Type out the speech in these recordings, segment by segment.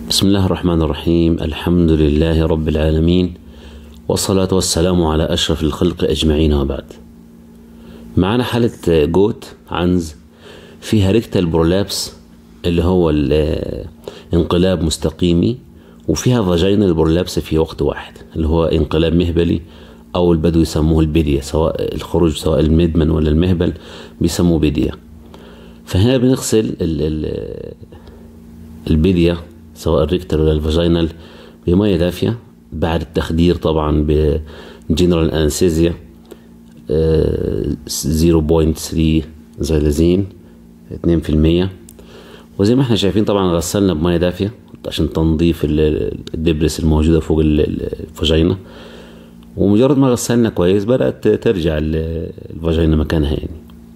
بسم الله الرحمن الرحيم الحمد لله رب العالمين والصلاة والسلام على أشرف الخلق أجمعين وبعد معنا حالة جوت عنز فيها ريكتال برولابس اللي هو انقلاب مستقيمي وفيها فاجينال برولابس في وقت واحد اللي هو انقلاب مهبلي أو البدو يسموه البدية سواء الخروج سواء المدمن ولا المهبل بيسموه بدية فهنا بنغسل ال ال البدية سواء الريكتال ولا الفاجينال بمية دافية بعد التخدير طبعا بجنرال انستيزيا 0.3 زيلازين 2% وزي ما احنا شايفين طبعا غسلنا بمية دافية عشان تنظيف الدبرس الموجودة فوق الفاجينا ومجرد ما غسلنا كويس بدأت ترجع الفاجينا مكانها يعني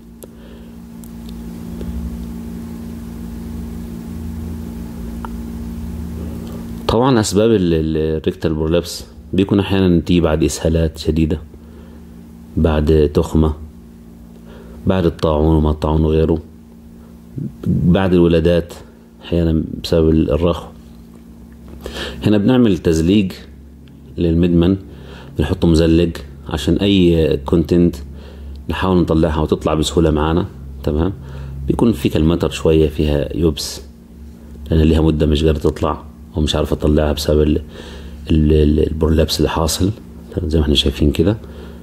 طبعا اسباب الريكتال برولابس بيكون احيانا تيجي بعد اسهالات شديده بعد تخمه بعد الطاعون وما الطاعون وغيره بعد الولادات احيانا بسبب الرخو هنا بنعمل تزليج للمدمن بنحطه مزلج عشان اي كونتنت نحاول نطلعها وتطلع بسهوله معانا تمام بيكون في كلمتر شويه فيها يبس لان ليها مده مش قادره تطلع ومش عارف اطلعها بسبب البرولابس اللي حاصل زي ما احنا شايفين كده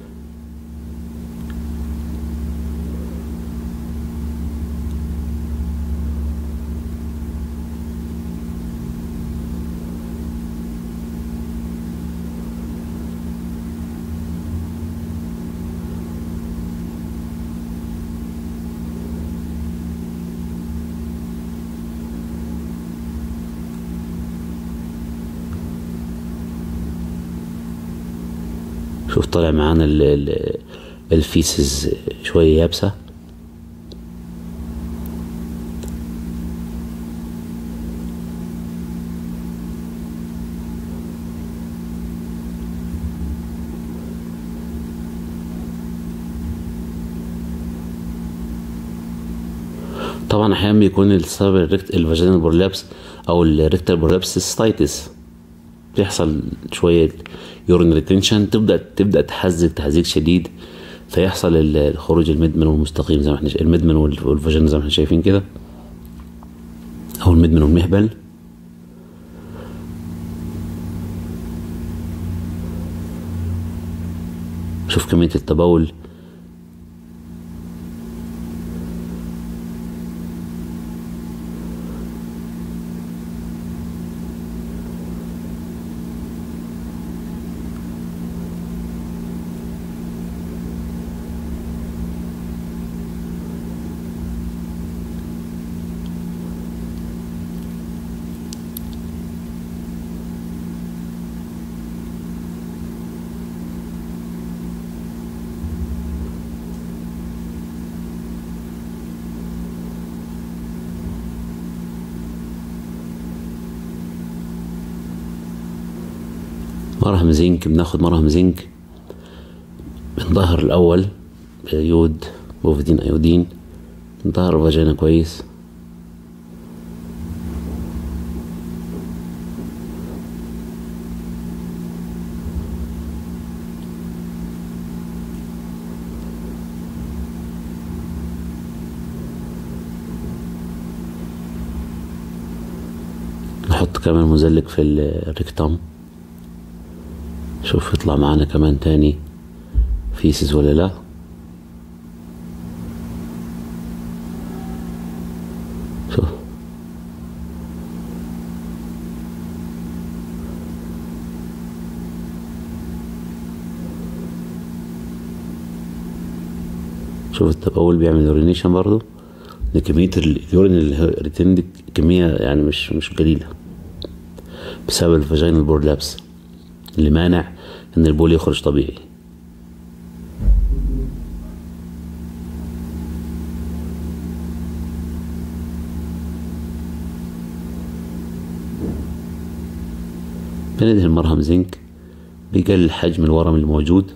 شوف طالع معانا الفيسز شوية يابسة طبعا احيانا بيكون السبب الفاجينال برولابس او الريكتال برولابس ستايتس بيحصل شوية يورين ريتنشن تبدا تبدا تحزق تحزيق شديد فيحصل الخروج المدمن والمستقيم زي ما احنا المدمن والفاجين زي ما احنا شايفين كده او المدمن والمهبل شوف كمية التبول مرهم زنك بناخد مرهم زنك من ظهر الأول يود بوفيدين أيودين من ظهر الفاجينا كويس نحط كمان مزلق في الريكتام شوف يطلع معانا كمان تاني فيسز ولا لا شوف شوف التبول بيعمل يورينيشن برضو لكمية اليورين اللي ريتند كمية يعني مش مش قليلة بسبب الفاجينال بورلابس اللي مانع ان البول يخرج طبيعي بندهن مرهم زنك بيقلل حجم الورم الموجود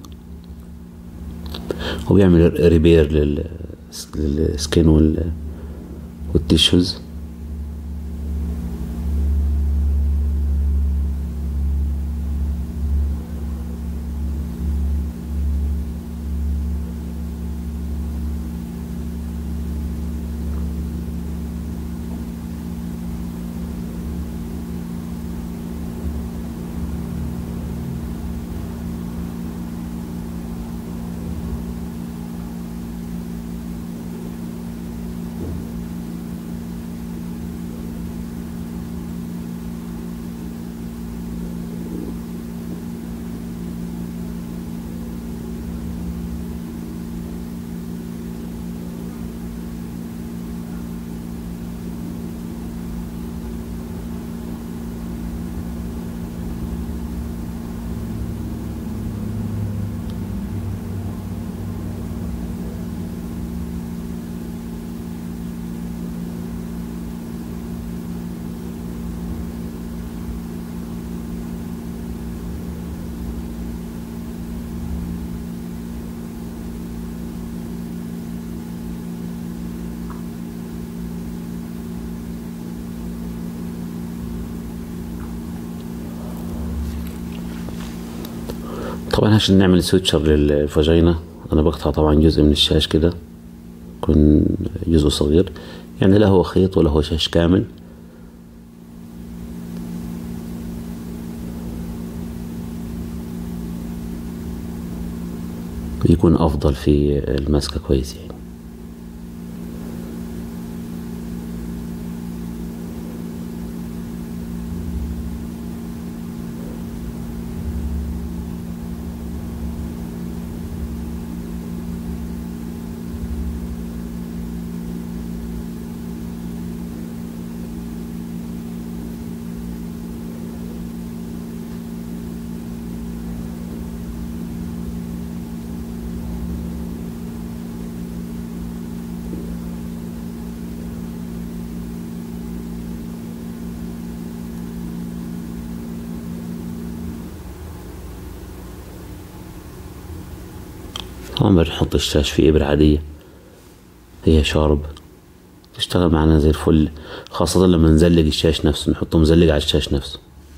وبيعمل ريبير للسكين وال والتيشوز طبعا عشان نعمل سويتشر للفاجينا انا بقطع طبعا جزء من الشاش كده يكون جزء صغير يعني لا هو خيط ولا هو شاش كامل يكون افضل في المسكه كويس يعني طبعا بنحط الشاش في إبرة عادية هي شارب تشتغل معنا زي الفل خاصة لما نزلق الشاش نفسه نحطه مزلق على الشاش نفسه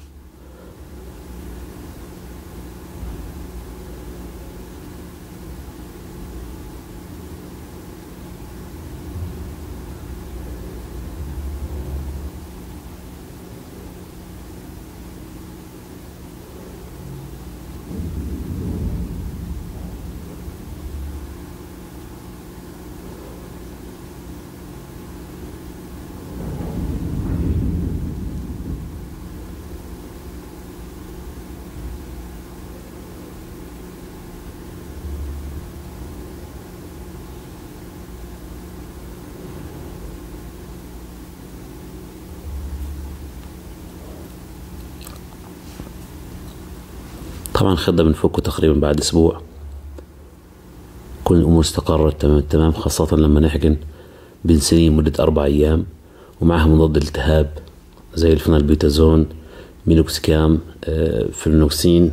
طبعا الخيط ده بنفكه تقريبا بعد اسبوع تكون الامور استقرت تمام التمام خاصة لما نحقن بنسلين مدة اربع ايام ومعها مضاد التهاب زي الفينالبيتازون مينوكسكام آه، فلونوكسين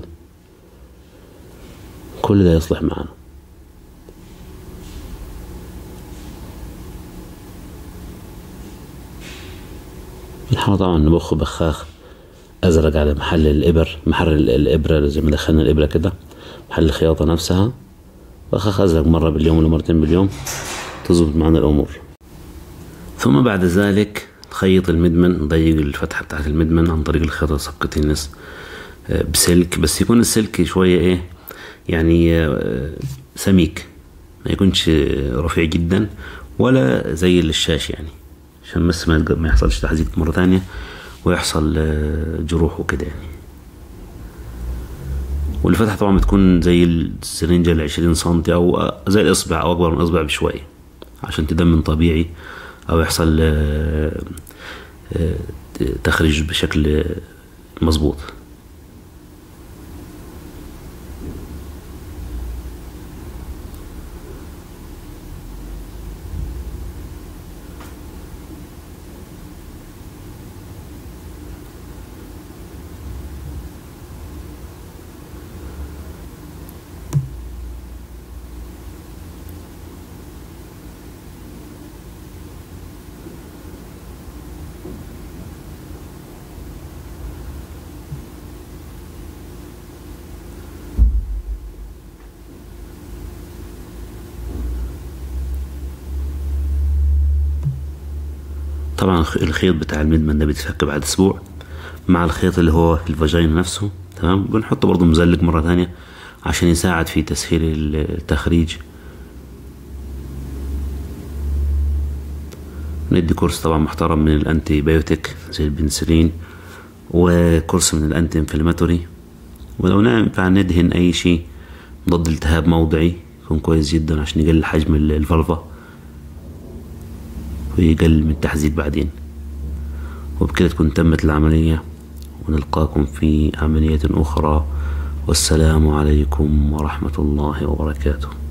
كل ده يصلح معنا بنحاول طبعا نبخ بخاخ ازرق على محل الابر محل الابره زي ما دخلنا الابره كده محل الخياطه نفسها بخاخ ازرق مره باليوم ولا مرتين باليوم تظبط معنا الامور ثم بعد ذلك تخيط المدمن نضيق الفتحه بتاعت المدمن عن طريق الخياطه سقة النص آه، بسلك بس يكون السلك شويه ايه يعني آه، سميك ما يكونش رفيع جدا ولا زي الشاش يعني عشان بس ما ما يحصلش تحزيق مرة ثانية ويحصل آه، جروح وكده يعني والفتحة طبعا بتكون زي السرنجة العشرين سنتي أو آه، زي الإصبع أو أكبر من الإصبع بشوية عشان تدمن طبيعي أو يحصل آه، آه، تخريج بشكل مظبوط طبعا الخ- الخيط بتاع المدمن ده بيتفك بعد اسبوع مع الخيط اللي هو الفاجينا نفسه تمام بنحطه برضه مزلق مرة ثانية عشان يساعد في تسهيل التخريج ندي كورس طبعا محترم من الانتي بايوتيك زي البنسلين وكورس من الانتي انفلاماتوري ولو ينفع ندهن اي شيء ضد التهاب موضعي يكون كويس جدا عشان يقلل حجم ال- الفلفة ويقلل من التحزيق بعدين وبكده تكون تمت العملية ونلقاكم في عملية أخرى والسلام عليكم ورحمة الله وبركاته